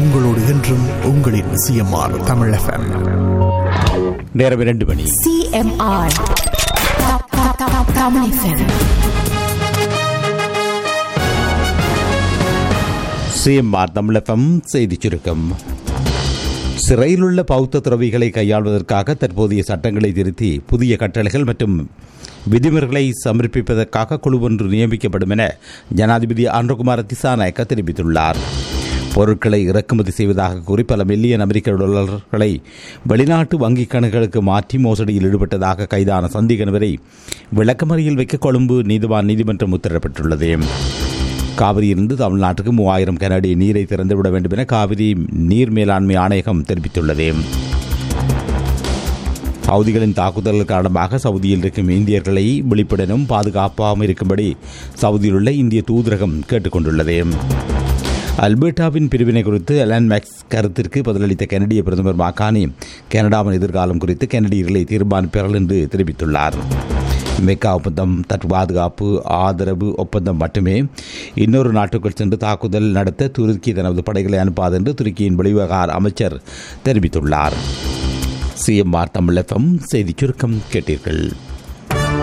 உங்களோடு என்றும் உங்களின் சிஎம்ஆர் தமிழ் எஃப்எம் நேரம் இரண்டு மணி CMR. Top, top, top, Tamil FM. CMR தமிழகம் செய்திச் சுருக்கம் சிறையிலுள்ள பௌத்த துறவிகளை கையாள்வதற்காக தற்போதைய சட்டங்களை திருத்தி புதிய கட்டளைகள் மற்றும் விதிமுறைகளை சமர்ப்பிப்பதற்காக குழு ஒன்று நியமிக்கப்படும் என ஜனாதிபதி அன்றகுமார திசாநாயக்க தெரிவித்துள்ளார் பொருட்களை இறக்குமதி செய்வதாக கூறி பல மில்லியன் அமெரிக்க டாலர்களை வெளிநாட்டு வங்கிக் கணக்குகளுக்கு மாற்றி மோசடியில் ஈடுபட்டதாக கைதான சந்தேகநபரை விளக்கமறியில் வைக்க கொழும்பு நீதிவான் நீதிமன்றம் உத்தரவிட்டுள்ளது காவிரியிலிருந்து தமிழ்நாட்டுக்கு மூவாயிரம் கனடிய நீரை திறந்துவிட வேண்டும் என காவிரி நீர் மேலாண்மை ஆணையகம் தெரிவித்துள்ளது சவுதிகளின் தாக்குதல்கள் காரணமாக சவுதியில் இருக்கும் இந்தியர்களை விழிப்புடனும் பாதுகாப்பாகவும் இருக்கும்படி சவுதியில் உள்ள இந்திய தூதரகம் கேட்டுக்கொண்டுள்ளது அல்பர்டாவின் பிரிவினை குறித்து அலன் மேக்ஸ் கருத்திற்கு பதிலளித்த கனடிய பிரதமர் மாகாணி கனடாவின் எதிர்காலம் குறித்து கனடியர்களை தீர்மானிப்பார்கள் என்று தெரிவித்துள்ளார் மெக்கா ஒப்பந்தம் தட்டு பாதுகாப்பு ஆதரவு ஒப்பந்தம் மட்டுமே இன்னொரு நாட்டுக்குள் சென்று தாக்குதல் நடத்த துருக்கி தனது படைகளை அனுப்பாது என்று துருக்கியின் வெளிவிவகார அமைச்சர் தெரிவித்துள்ளார் சிஎம்ஆர் தமிழ் எஃப்எம் செய்திச் சுருக்கம் கேட்டீர்கள்